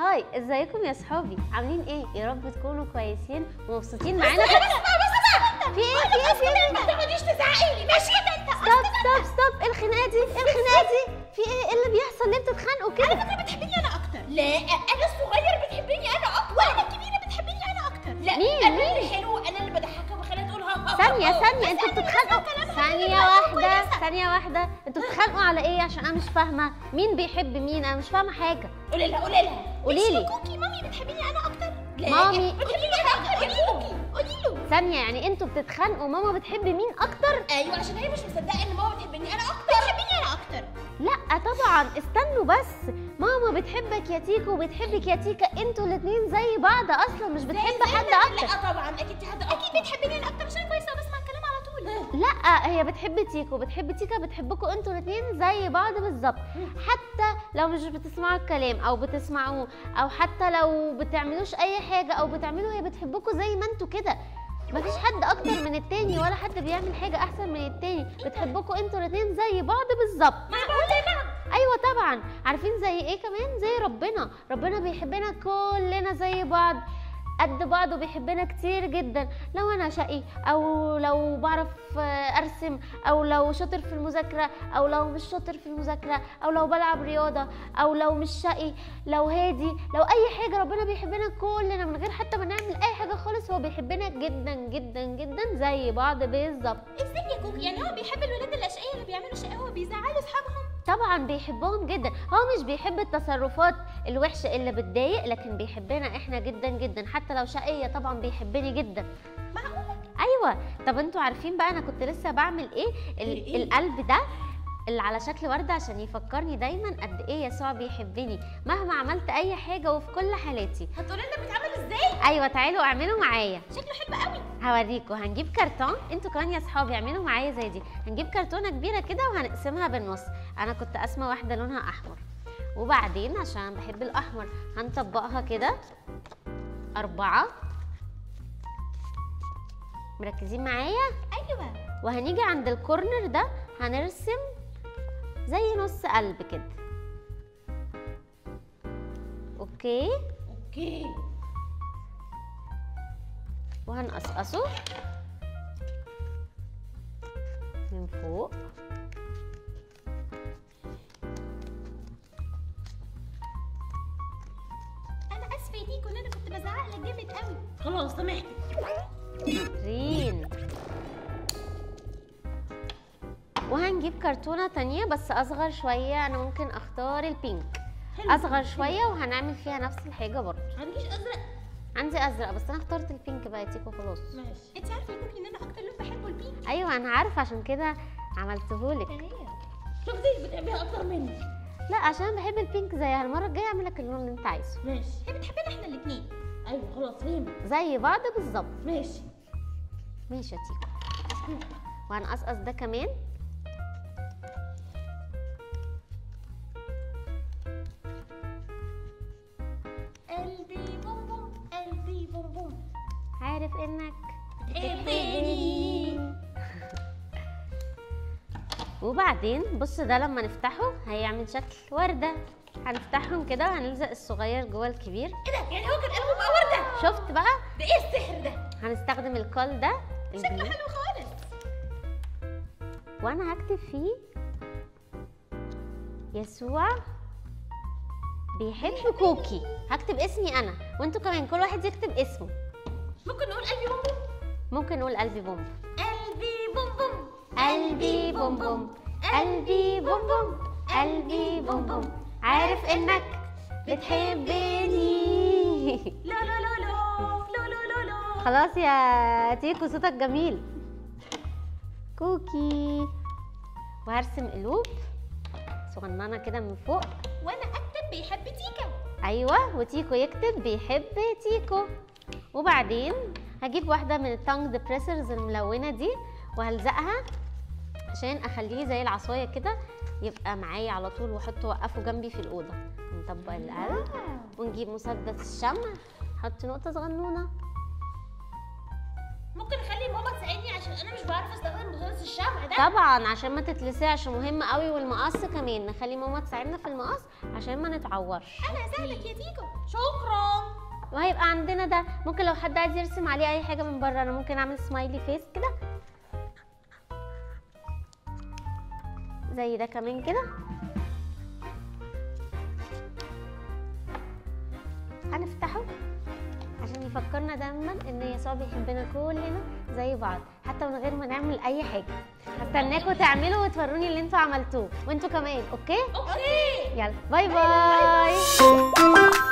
هاي ازيكم يا صحابي عاملين ايه يا رب تكونوا كويسين ومبسوطين معانا في في ايه في ايه في ايه ما تقعديش تزعقي لي ماشي انت ستوب ستوب ستوب ايه الخناقه دي ايه الخناقه دي في ايه ايه اللي بيحصل ليه بتتخانقوا كده فكرة بتحبيني انا اكتر لا انا الصغير بتحبيني انا اكتر وانا الكبيره بتحبيني انا اكتر لا مين؟ انا مين؟ اللي حلو انا اللي بضحكها وبخليها تقول ها ها ثانية ها. ثانية انتوا بس أنا بتتخانقوا بسمع كلامها ثانية كده واحدة كويسة. ثانية واحدة انتوا بتتخانقوا على ايه عشان انا مش فاهمة مين بيحب مين انا مش فاهمة حاجة قولي لها قولي لها قولي لي. مش كوكي مامي بتحبيني انا اكتر لا مامي. بتحبيني انا اكتر قولي له قولي له ثانية يعني انتوا بتتخانقوا ماما بتحب مين اكتر ايوه عشان هي مش مصدقه ان ماما بتحبني انا اكتر بتحبيني انا اكتر لا طبعا استنوا بس ماما بتحبك يا تيكو وبتحبك يا تيكا انتوا الاتنين زي بعض اصلا مش بتحب حد اكتر لا طبعا اكيد في حد اكيد بتحبيني انا اكتر عشان كويسه وبسمع الكلام على طول لا هي بتحب تيكو بتحب تيكا بتحبكوا انتوا الاتنين زي بعض بالظبط حتى لو مش بتسمعوا الكلام او بتسمعوه او حتى لو بتعملوش اي حاجه او بتعملوا هي بتحبكوا زي ما انتوا كده مفيش حد اكتر من التاني ولا حد بيعمل حاجه احسن من التاني بتحبكوا انتوا الاتنين زي بعض بالظبط معقول زي بعض ايوه طبعا عارفين زي ايه كمان زي ربنا ربنا بيحبنا كلنا زي بعض قد بعض وبيحبنا كتير جدا لو انا شقي او لو بعرف آه، ارسم او لو شاطر في المذاكره او لو مش شاطر في المذاكره او لو بلعب رياضه او لو مش شقي لو هادي لو اي حاجه ربنا بيحبنا كلنا من غير حتى ما نعمل اي حاجه خالص هو بيحبنا جدا جدا جدا زي بعض بالظبط ازاي يا كوكي يعني هو بيحب الولاد الاشقياء اللي بيعملوا شقاوه وبيزعلوا اصحابهم طبعا بيحبهم جدا هو مش بيحب التصرفات الوحشه اللي بتضايق لكن بيحبنا احنا جدا جدا حتى لو شقيه طبعا بيحبني جدا معقوله ايوه طب انتوا عارفين بقى انا كنت لسه بعمل ايه ال- إيه؟ القلب ده اللي على شكل ورده عشان يفكرني دايما قد ايه يسوع بيحبني مهما عملت اي حاجه وفي كل حالاتي هتقولي لنا بيتعمل ازاي ايوه تعالوا اعملوا معايا شكله حلو قوي هوريكم هنجيب كرتون انتوا كمان يا صحابي اعملوا معايا زي دي هنجيب كرتونه كبيره كده وهنقسمها بالنص انا كنت قاسمه واحده لونها احمر وبعدين عشان بحب الاحمر هنطبقها كده اربعه مركزين معايا ايوه وهنيجي عند الكورنر ده هنرسم زي نص قلب كده اوكي اوكي وهنقصقصه من فوق انا اسفه يا ديكو ان انا كنت بزعق لك جامد قوي خلاص سامحتك شاطرين وهنجيب كرتونة تانية بس أصغر شوية أنا ممكن أختار البينك حلو. أصغر شوية وهنعمل فيها نفس الحاجة برضه عنديش ازرق عندي أزرق بس أنا اخترت البينك بقى يا تيكو خلاص ماشي انت عارفه يا كوكي ان انا اكتر لون بحبه البينك أيوة أنا عارفة عشان كده عملتهولك شفتي بتحبيها اكتر مني لا عشان بحب البينك زيها المرة الجاية أعمل لك اللون اللي أنت عايزه ماشي هي بتحبنا احنا الاثنين ايوه خلاص فهمت زي بعض بالظبط ماشي ماشي يا تيكو وهنقصقص ده كمان قلبي بوم بوم قلبي بوم بوم عارف إنك بتحبني وبعدين بص ده لما نفتحه هيعمل شكل وردة هنفتحهم كده وهنلزق الصغير جوه الكبير ايه ده يعني هو كان قلبه بقى ورده شفت بقى ده ايه السحر ده هنستخدم الكول ده شكله البلو حلو خالص وانا هكتب فيه يسوع بيحب كوكي هكتب اسمي انا وانتوا كمان كل واحد يكتب اسمه ممكن نقول قلبي بوم بوم ممكن نقول قلبي بوم قلبي بوم بوم قلبي بوم بوم قلبي بوم بوم قلبي بوم بوم عارف انك بتحبني لا لا لا لا لا لا لا لا خلاص يا تيكو صوتك جميل كوكي وهرسم قلوب صغننه كده من فوق وانا اكتب بيحب تيكا ايوه وتيكو يكتب بيحب تيكو وبعدين هجيب واحده من التانج ديبريسرز الملونه دي وهلزقها عشان اخليه زي العصايه كده يبقى معايا على طول واحطه واقفه جنبي في الاوضه نطبق القلب ونجيب مسدس الشمع نحط نقطه صغنونه ممكن اخلي ماما تساعدني عشان انا مش بعرف استخدم مسدس الشمع ده طبعا عشان ما تتلسعش مهم قوي والمقص كمان نخلي ماما تساعدنا في المقص عشان ما نتعورش انا هساعدك يا تيجو شكرا وهيبقى عندنا ده ممكن لو حد عايز يرسم عليه اي حاجه من بره انا ممكن اعمل سمايلي فيس كده زي ده كمان كده هنفتحه عشان يفكرنا دايما ان يسوع بيحبنا كلنا زي بعض حتى من غير ما نعمل اي حاجه هستناكم تعملوا وتوروني اللي انتوا عملتوه وانتوا كمان اوكي اوكي يلا باي باي